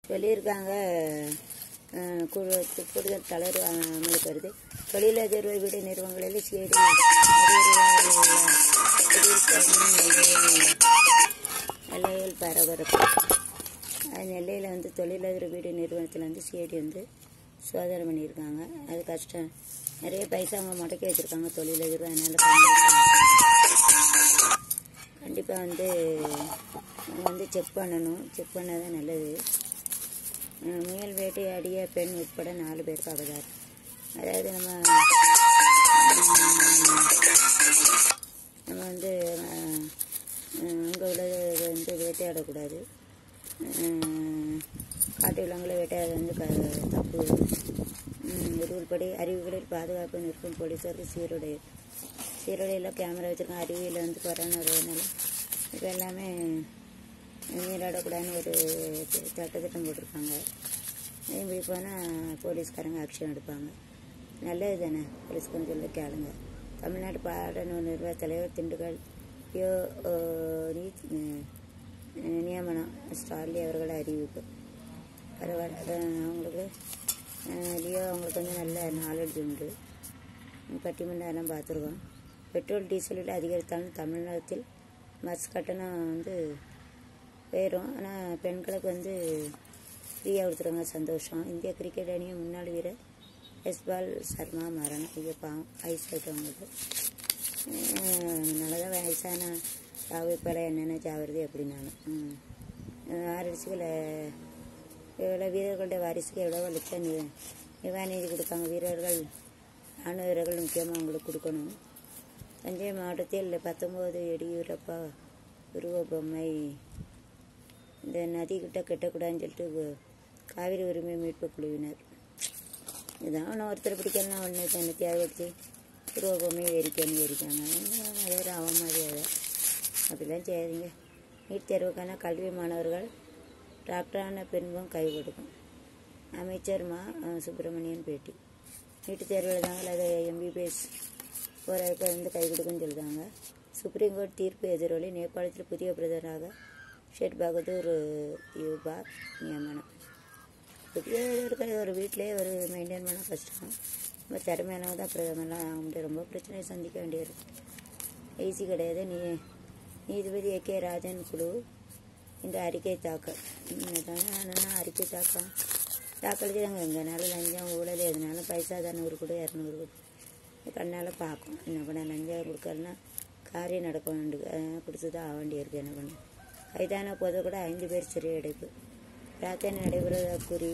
சொல்லியிருக்காங்க அஹ், குழு கூடுதல் தளர்வு அமலுக்கு வருது தொழிலதிர்வு வீடு நிறுவனங்களில் சிஐடி நெல்லையில் பரபரப்பு அது நெல்லையில் வந்து தொழிலதிர்வு வீடு நிறுவனத்தில் வந்து சிஐடி வந்து சோதனை பண்ணியிருக்காங்க அது கஷ்டம் நிறைய பைசா அவங்க முடக்கி வச்சுருக்காங்க தொழிலதிர்வு அதனால் கண்டிப்பாக வந்து அவங்க வந்து செக் பண்ணணும் செக் பண்ணால் தான் நல்லது அஹ் முயல் வேட்டையாடிய பெண் உட்பட நாலு பேருக்கு அவதாரம் அதாவது நம்ம உம், நம்ம வந்து அங்கே உள்ளது வந்து வேட்டையாடக்கூடாது அஹ் காட்டு விலங்குகளை வேட்டையாட வந்து க தப்பு ரூல்படி அருவிகளில் பாதுகாப்பு நிற்கும் போலீஸாருக்கு சீருடை சீருடையில் கேமரா வச்சுருக்கோம் அருவியில் வந்து கொரோனா வருவதனால இப்போ எல்லாமே நீராடக்கூடாதுன்னு ஒரு சட்டத்திட்டம் போட்டிருக்காங்க இப்படி போனால் போலீஸ்காரங்க ஆக்ஷன் எடுப்பாங்க நல்லது தானே போலீஸ்காரங்க சொல்ல கேளுங்க தமிழ்நாடு பாடநூல் நிர்வாக தலைவர் திண்டுக்கல் யோ ஓ, நீ அஹ், நியமனம் ஸ்டாலின் அவர்கள் அறிவிப்பு பரவாயில்ல அஹ், அவங்களுக்கு அஹ், லியோ அவங்களுக்கு வந்து நல்ல நாலேஜ் உண்டு பட்டிமன்றம் எல்லாம் பார்த்துருக்கோம் பெட்ரோல் டீசல் விலை அதிகரித்தாலும் தமிழ்நாட்டில் பஸ் கட்டணம் வந்து உயரும் ஆனால் பெண்களுக்கு வந்து ஃப்ரீயாக கொடுத்துருங்க சந்தோஷம் இந்திய கிரிக்கெட் அணியின் முன்னாள் வீரர் எஸ்பால் சர்மா மரணம் ஐயோ பாவம் ஐஸ் ஆகிட்டவங்களுக்கு நல்லதாக வயசான சாவு இப்போலாம் என்னென்ன சாவுறது எப்படின்னாலும் ம். வாரிசுகளை எவ்வளோ வீரர்களுடைய வாரிசுக்கு எவ்வளோ லட்சம் நி நிவாரணி கொடுப்பாங்க வீரர்கள் ராணுவ வீரர்கள் முக்கியமாக அவங்களுக்கு கொடுக்கணும் தஞ்சை மாவட்டத்தில் பத்தொம்போது எடியூரப்பா உருவ பொம்மை இந்த நதி கிட்ட கட்டக்கூடாதுன்னு சொல்லிட்டு கு- காவிரி உரிமை மீட்பு குழுவினர் இதான் ஒன்று ஒருத்தர் பிடிக்கலாம் ஒன்று தன்னை தேவைச்சு உருவ பொம்மையை எரிக்கணும் எரிக்காங்க அதே ஒரு அவமரியாதை அப்படிலாம் செய்யாதீங்க நீட் தேர்வுக்கான கல்வி மாணவர்கள் டாக்டரான பின்பும் கை கொடுக்கும் அமைச்சர் மா அஹ், சுப்பிரமணியன் பேட்டி நீட்டு தேர்வு எழுதாங்க அதை எம்பிபிஎஸ் போகிறதுக்கு வந்து கை கொடுக்குன்னு சொல்லுதாங்க சுப்ரீம் கோர்ட் தீர்ப்பு எதிரொலி நேபாளத்தில் புதிய பிரதமராக ஷேட் பகதூர் யூபா நியமனம் புதிய இருக்கிற ஒரு வீட்டிலே ஒரு மெயின்டைன் பண்ண கஷ்டம் ரொம்ப திறமையானவங்க தான் பிரதமர்லாம் ஆக முடியும் ரொம்ப பிரச்சனையை சந்திக்க வேண்டியிருக்கு ஈஸி கிடையாது நீ நீதிபதி ஏ கே ராஜன் குழு இந்த அறிக்கை தாக்கல் ம், அதான் நான் அறிக்கை தாக்கம் தாக்கல் செய்தாங்க எங்கனாலும் லஞ்சம் ஊழல் எதுனாலும் பைசா தான் நூறு கொடு இரநூறு கொடு கண்ணால் பார்க்கும் என்ன பண்ண லஞ்சம் கொடுக்கலன்னா காரியம் நடக்க வேண்டு கொடுத்து தான் ஆக வேண்டியிருக்கு என்ன பண்ண கைதான போது கூட ஐந்து பேர் சிறை அடைப்பு பிரார்த்தனை நடைபெறுவதாக கூறி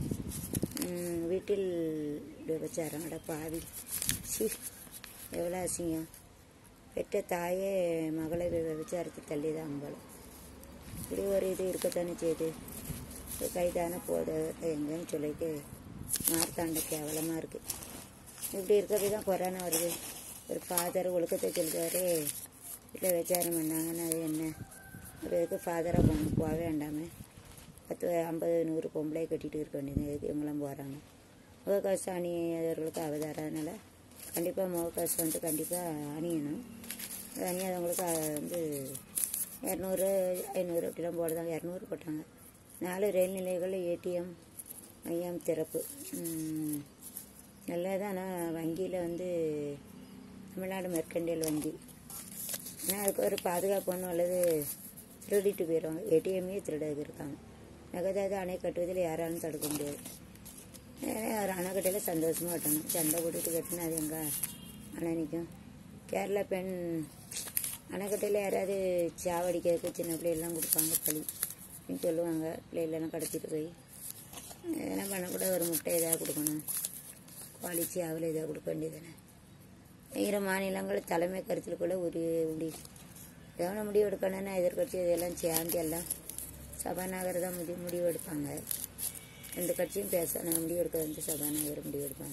ம், வீட்டில் விபச்சாரம் அட பாவி சி எவ்வளோ அசிங்கம் பெற்ற தாயே மகளை வி- விபச்சாரத்தை தள்ளி தான் அம்பலம் இப்படி ஒரு இது இருக்கத்தானே செய்யுது இது கைதான போது எங்கன்னு சொல்லிட்டு மார்த்தாண்ட கேவலமாக இருக்குது இப்படி இருக்கிறது தான் கொரோனா வருது ஒரு ஃபாதர் ஒழுக்கத்தை சொல்லுவாரு வீட்டில் விசாரம் பண்ணாங்கன்னா அது என்ன ஒரு இதுக்கு ஃபாதராக போகணும் போக வேண்டாமே பத்து ஐம்பது நூறு பொம்பளை கட்டிட்டு இருக்க வேண்டியது எதுக்கு இவங்களாம் போகிறாங்க முகக்கவசம் அணியவர்களுக்கு அவதாரம் அதனால் கண்டிப்பாக முகக்கவசம் வந்து கண்டிப்பாக அணியணும் அது அணியாதவங்களுக்கு அஹ், வந்து இரநூறு ஐநூறு அப்படிலாம் போடுறாங்க இரநூறு போட்டாங்க நாலு ரயில் நிலையங்களில் ஏடிஎம் மையம் திறப்பு ம், நல்லது ஆனால் வங்கியில் வந்து தமிழ்நாடு மெர்கண்டியல் வங்கி ஆனால் அதுக்கு ஒரு பாதுகாப்பு ஒன்றும் அல்லது திருடிட்டு போயிடுவாங்க ஏடிஎம்மே திருடகு இருக்காங்க நகதாவது அணை கட்டுவதில் யாராலும் தடுக்க முடியாது ஏன்னா ஒரு அணைக்கட்டையில் சந்தோஷமாக கட்டணும் சண்டை போட்டுட்டு கட்டினா அது எங்கே அணை நிற்கும் கேரளா பெண் அணைக்கட்டையில் யாராவது சாவடிக்கிறதுக்கு சின்ன பிள்ளைகள்லாம் கொடுப்பாங்க பழி அப்படின்னு சொல்லுவாங்க பிள்ளைகளெல்லாம் கடத்திட்டு போய் என்ன பண்ணக்கூட ஒரு முட்டை ஏதாவது கொடுக்கணும் குவாலிச்சி அவள் ஏதாவது கொடுக்க வேண்டியதானே இரு மாநிலங்கள் தலைமை கருத்திற்குள்ள ஒரு இப்படி எவ்வளோ முடிவு எடுக்கணும்னா எதிர்கட்சி இதெல்லாம் சேர்ந்து எல்லாம் சபாநாயகர் தான் முடிவு முடிவு எடுப்பாங்க ரெண்டு கட்சியும் பேச நான் முடிவு எடுக்க வந்து சபாநாயகர் முடிவு எடுப்பாங்க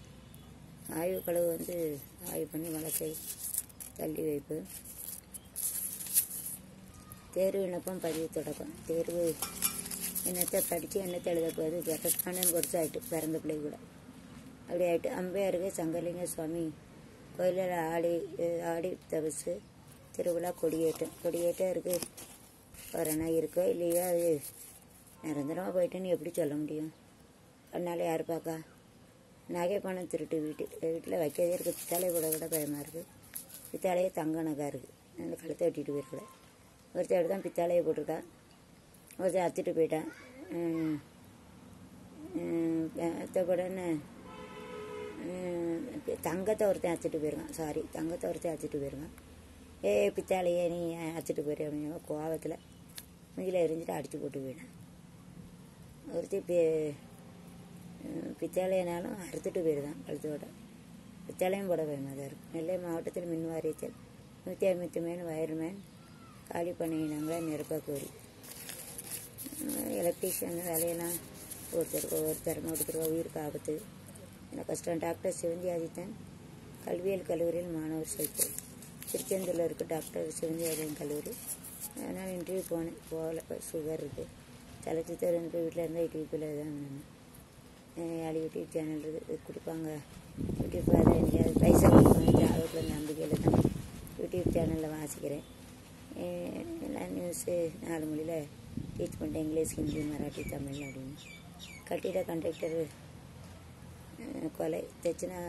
ஆய்வு கழுவு வந்து ஆய்வு பண்ணி வழக்கை தள்ளி வைப்பு தேர்வு விண்ணப்பம் பதிவு தொடக்கம் தேர்வு என்னத்தை படித்து என்னத்தை எழுத போகுது கரெக்டானு குறிச்சு ஆயிட்டு பிறந்த பிள்ளை கூட அப்படி ஆயிட்டு அம்பையாருக்கு சங்கலிங்க சுவாமி கோயிலில் ஆடி அஹ் ஆடி தபசு திருவிழா கொடியேற்றம் கொடியேற்றம் இருக்குது கொரோனா இருக்கோ இல்லையோ அது நிரந்தரமாக போயிட்டேன்னு எப்படி சொல்ல முடியும் அதனால யார் பார்க்கா நகை பணம் திருட்டு வீட்டு வீட்டில் வைக்கதே இருக்குது பித்தாலையை கூட கூட பயமாக இருக்குது பித்தாலையே தங்க நகை இருக்குது அந்த கழுத்தை வெட்டிட்டு போயிருக்கல ஒருத்தர் தான் பித்தாலையை போட்டிருக்கா ஒருத்தர் அத்துட்டு போயிட்டான் ம், ம், மற்றபடின்னு ம், தங்கத்தை ஒருத்தன் அத்துட்டு போயிருக்கான் சாரி தங்கத்தை ஒருத்தன் அத்துட்டு போயிருக்கான் ஏ பித்தாலையே நீ ஏன் அத்துட்டு போயிரு அப்படின்னு கோவத்தில் மூஞ்சில் எரிஞ்சிட்டு அடித்து போட்டு போயிட்டேன் ஒருத்தி பி பித்தாளையனாலும் அறுத்துட்டு போயிருதான் கழுத்தோட பித்தாளையும் போட பயமாக தான் இருக்கும் நெல்லை மாவட்டத்தில் மின் வாரியத்தில் நூற்றி ஐம்பத்தி மேன் வயர்மேன் காலி பண்ணினாங்களா நிரப்ப கோரி எலக்ட்ரீஷியன் வேலையெல்லாம் ஒருத்தருக்கு ஒருத்தர் ஒருத்தர் உயிருக்கு ஆபத்து என்ன கஷ்டம் டாக்டர் சிவந்தி ஆதித்தன் கல்வியியல் கல்லூரியில் மாணவர் சேர்ப்பு திருச்செந்தூரில் இருக்கு டாக்டர் சிவந்தி ஆதித்தன் கல்லூரி அதனால் இன்டர்வியூ போனேன் போகல சுகர் இருக்குது தலைச்சித்தர் இருந்து வீட்டில் இருந்தால் யூடியூப்பில் தான் இருந்தேன் ஏழு யூடியூப் சேனல் இருக்குது கொடுப்பாங்க யூடியூப் அதை எனக்கு பைசா கொடுப்பாங்க ஜாதகத்தில் நம்பிக்கையில் தான் யூடியூப் சேனலில் வாசிக்கிறேன் அஹ் எல்லா நியூஸு நாலு மொழியில் டீச் பண்ணிட்டேன் இங்கிலீஷ் ஹிந்தி மராட்டி தமிழ் அப்படின்னு கட்டிட கண்டக்டர் கொலை தெச்சினா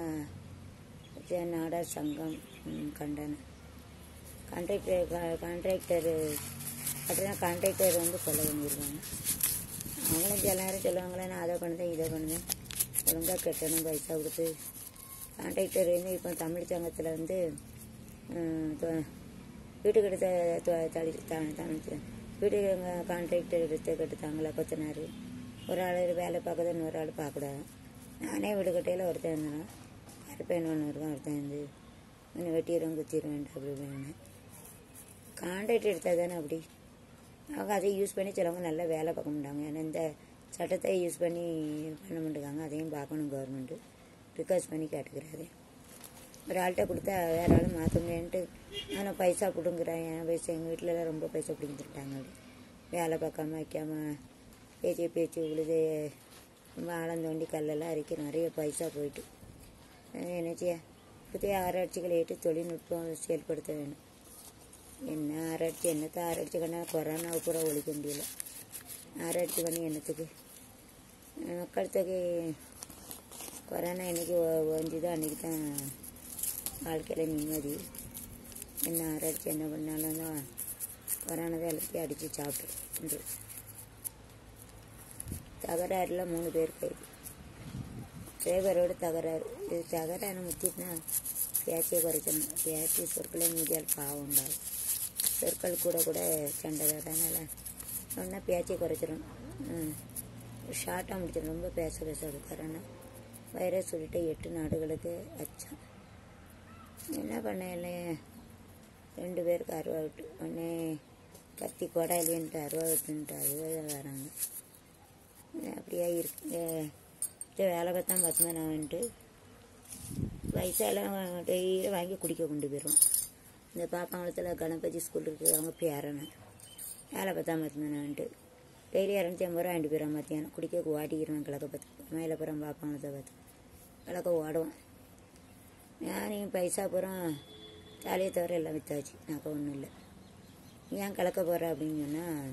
நாடார் சங்கம் ம், கண்டனம் கான்ட்ராக்டர் கான்ட்ராக்டர் அப்படின்னா கான்ட்ராக்டர் வந்து கொலை பண்ணியிருக்காங்க அவங்களும் சில நேரம் சொல்லுவாங்களே நான் அதை பண்ணுதேன் இதை பண்ணுதேன் ஒழுங்காக கட்டணும் பைசா கொடுத்து கான்ட்ராக்டர் வந்து இப்போ தமிழ் சங்கத்தில் வந்து ம், தொ- வீட்டுக்கு எடுத்த தொ- தளி த- தமிழ் வீட்டுக்கு எங்கள் கான்ட்ராக்டர் எடுத்து கட்டுத்தாங்களா கொத்தனார் ஒரு ஆள் வேலை பார்க்குதுன்னு ஒரு ஆள் பார்க்கக்கூடாது நானே வீடு கட்டையில் ஒருத்தன் இருந்தேன் கருப்பேன் ஒன்று இருக்கும் ஒருத்தன் இருந்து இன்னும் வெட்டிடுவோம் குத்திடுவேன் அப்படி வேணும் கான்ட்ராக்ட் எடுத்தால் தானே அப்படி அவங்க அதை யூஸ் பண்ணி சிலவங்க நல்லா வேலை பார்க்க மாட்டாங்க ஏன்னா இந்த சட்டத்தை யூஸ் பண்ணி பண்ண மாட்டேங்காங்க அதையும் பார்க்கணும் கவர்மெண்ட்டு ரிக்வஸ்ட் பண்ணி கேட்டுக்கிறாரு ஒரு ஆள்கிட்ட கொடுத்தா வேற ஆள் மாற்ற முடியான்ட்டு ஆனால் பைசா பிடுங்குறேன் என் பைசா எங்கள் வீட்டிலலாம் ரொம்ப பைசா பிடிங்கிட்டாங்க அப்படி வேலை பார்க்காம வைக்காம பேச்சு பேச்சு உழுது ரொம்ப ஆழம் தோண்டி கல்லெல்லாம் அரைக்க நிறைய பைசா போயிட்டு அஹ் என்ன செய்ய புதிய ஆராய்ச்சிகளை ஏற்று தொழில்நுட்பம் செயல்படுத்த வேணும் என்ன ஆராய்ச்சி என்னத்தை ஆராய்ச்சி பண்ண கொரோனாவை கூட ஒழிக்க முடியல ஆராய்ச்சி பண்ணி என்னத்துக்கு அஹ் மக்கள் தொகை கொரோனா என்னைக்கு ஓஞ்சுதோ அன்றைக்கி தான் வாழ்க்கையில் நிம்மதி என்ன ஆராய்ச்சி என்ன பண்ணாலும் தான் கொரோனா தான் எல்லாத்தையும் அடித்து சாப்பிட்டு தகராறுல மூணு பேர் கைது டிரைவரோட தகராறு இது தகராறு முத்திட்டுனா பேச்சையை குறைக்கணும் பேச்சு சொற்களை மீதியால் பாவம் உண்டாகும் சொற்கள் கூட கூட சண்டை அதனால் சொன்னால் பேச்சை குறைச்சிடணும் ஷார்ட்டாக முடிச்சிடும் ரொம்ப பேச பேச கொடுக்குறேன்னா வைரஸ் சொல்லிட்டு எட்டு நாடுகளுக்கு அச்சம் என்ன பண்ண இல்லை ரெண்டு பேருக்கு அருவா விட்டு உடனே கத்தி கொடாலின்ட்டு அருவா விட்டுன்ட்டு அதுவே வராங்க அப்படியே இருக்கு சரி வேலை பார்த்தா பத்துமா நான் வந்துட்டு பைசாலாம் டெய்லி வாங்கி குடிக்க கொண்டு போயிடும் இந்த பாப்பாங்களத்தில் கணபதி ஸ்கூல் இருக்குது அவங்க பேரனை வேலை பார்த்தா பத்துமா நான் வந்துட்டு டெய்லி இரநூத்தி ஐம்பது ரூபா வாங்கிட்டு போயிடுவான் மத்தியானம் குடிக்க ஓட்டிக்கிறேன் கிழக்க பார்த்து மேலே புறம் பாப்பாங்களத்தை பார்த்து கிழக்க ஓடுவான் நான் பைசா பூரம் தாலியை தவிர எல்லாம் வித்தாச்சு நாக்க ஒன்றும் இல்லை ஏன் கலக்க போகிற அப்படின்னு சொன்னால்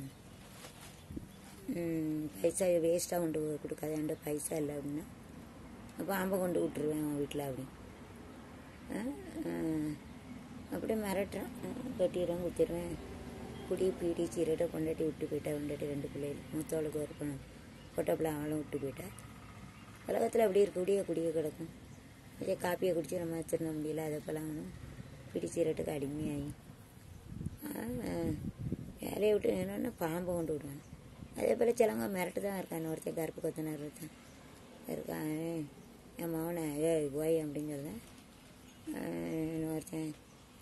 பைசா வேஸ்ட்டாக கொண்டு போய் கொடுக்காத என்கிட்ட பைசா இல்லை அப்படின்னா பாம்பை கொண்டு விட்டுருவேன் அவன் வீட்டில் அப்படி ஆ, ஆ, அப்படியே மிரட்டுறேன் கட்டிடுவேன் குத்திடுவேன் குடி பீடி சீரட்டை கொண்டாட்டி விட்டு போயிட்டா கொண்டாட்டி ரெண்டு பிள்ளைகள் மூத்தவளுக்கு ஒரு பொண்ணு பொட்டப்பிள்ளை அவளும் விட்டு போயிட்டா உலகத்தில் அப்படி இருக்கு குடிய குடிய கிடக்கும் அதே காப்பியை குடிச்சு நம்ம வச்சிருந்த முடியல அதை போல அவனும் பிடி சீரட்டுக்கு அடிமையாகி ஆ, வேலையை விட்டு என்னென்னா பாம்பை கொண்டு விடுவான் அதே போல் சிலவங்க மிரட்டு தான் இருக்கான் ஒருத்தன் கருப்பு கொத்தனார் ஒருத்தன் இருக்கான் என் மகனை ஏ போய் அப்படிங்கிறத இன்னொருத்தன்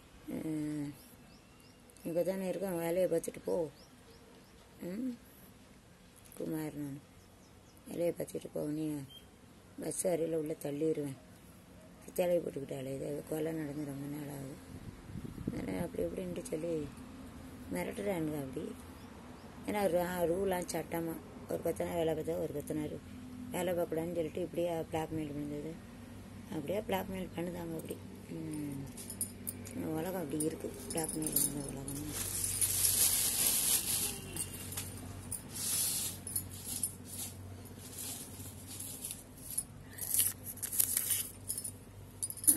இங்கே தானே இருக்கான் வேலையை பார்த்துட்டு போ ம் குமார் நான் வேலையை பார்த்துட்டு போ நீ பஸ் அறையில் உள்ள தள்ளிடுவேன் பித்தளை போட்டுக்கிட்டாலே இது கொலை நடந்து ரொம்ப நாள் ஆகுது அதனால் அப்படி இப்படின்ட்டு சொல்லி மிரட்டுறானுங்க அப்படி ஏன்னா ரூலாம் சட்டமாக ஒரு கொத்தனார் வேலை பார்த்தா ஒரு கொத்தனார் வேலை பார்க்கக்கூடாதுன்னு சொல்லிட்டு இப்படியே பிளாக்மெயில் பண்ணுறது அப்படியே பிளாக்மெயில் பண்ணுதாங்க அப்படி ம். உலகம் அப்படி இருக்குது பிளாக்மெயில் பண்ண உலகம்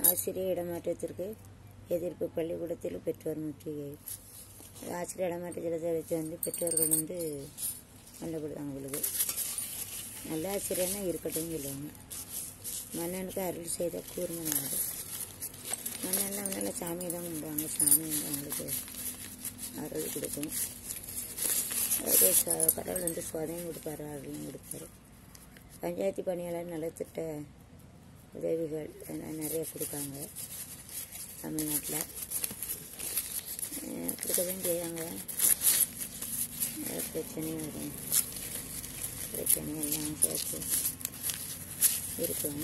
ஆசிரியர் இடமாற்றத்திற்கு எதிர்ப்பு பள்ளிக்கூடத்தில் பெற்றோர் முற்றுகை ஆசிரியர் இடமாற்றத்தை வச்சு வந்து பெற்றோர்கள் வந்து கண்டுபிடித்தாங்க அவங்களுக்கு நல்ல ஆசிரியர்னா இருக்கட்டும் சொல்லுவாங்க மன்னனுக்கு அருள் செய்த கூர்ம நாடு மன்னன் அவனால சாமி தான் கும்பிடுவாங்க சாமி வந்து அவங்களுக்கு அருள் கொடுக்கும் அதே ச- கடவுள் வந்து சோதனையும் கொடுப்பாரு அருளும் கொடுப்பாரு பஞ்சாயத்து பணியாளர் நலத்திட்ட உதவிகள் எல்லாம் நிறைய கொடுக்காங்க தமிழ்நாட்டில் கொடுக்க தான் செய்வாங்க ஏதாவது பிரச்சனையும் வரும் பிரச்சனை எல்லாம் சேர்த்து இருக்கும்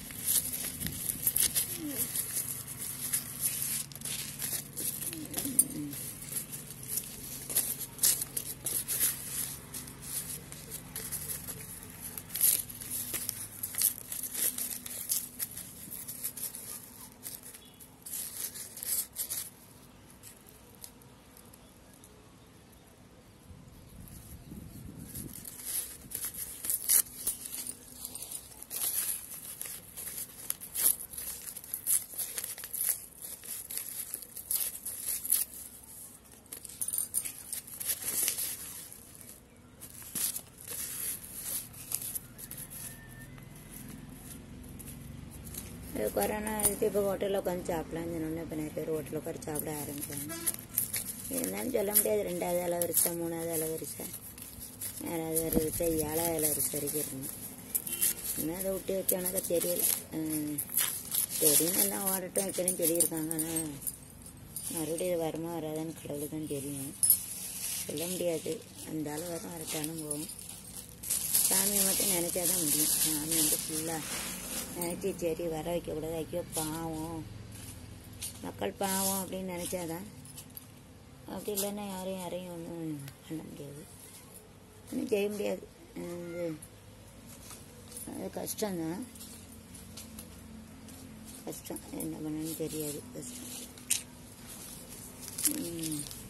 இது கொரோனா இதுக்கு இப்போ ஹோட்டலில் உட்காந்து சாப்பிடலாம்னு சொன்னோன்னே இப்போ நிறைய பேர் ஹோட்டலில் உட்காந்து சாப்பிட ஆரம்பிச்சாங்க இருந்தாலும் சொல்ல முடியாது ரெண்டாவது அளவு வரிசை மூணாவது அளவு வரிசை யாராவது ஒரு வரிசை ஏழாவது அளவு வரிசை வரைக்கும் இருக்கணும் இன்னும் அதை விட்டு வைக்கணுக்கா தெரியல ஹம், சரின்னு எல்லாம் ஓடட்டும் வைக்கணும் சொல்லியிருக்காங்க ஆனால் மறுபடியும் இது வருமா வராதான்னு கடவுளுக்கு தான் தெரியும் சொல்ல முடியாது அந்த ஆள் வரும் வரட்டாலும் போகும் சாமியை மட்டும் நினச்சா தான் முடியும் சாமி வந்து ஃபுல்லாக நினச்சி சரி வர வைக்கக்கூடாது ஐயோ பாவம் மக்கள் பாவம் அப்படின்னு நினச்சாதான் அப்படி இல்லைன்னா யாரையும் யாரையும் ஒன்றும் பண்ண முடியாது ஒன்றும் செய்ய முடியாது அது அது கஷ்டம்தான் கஷ்டம் என்ன பண்ணணும்னு தெரியாது கஷ்டம் ம்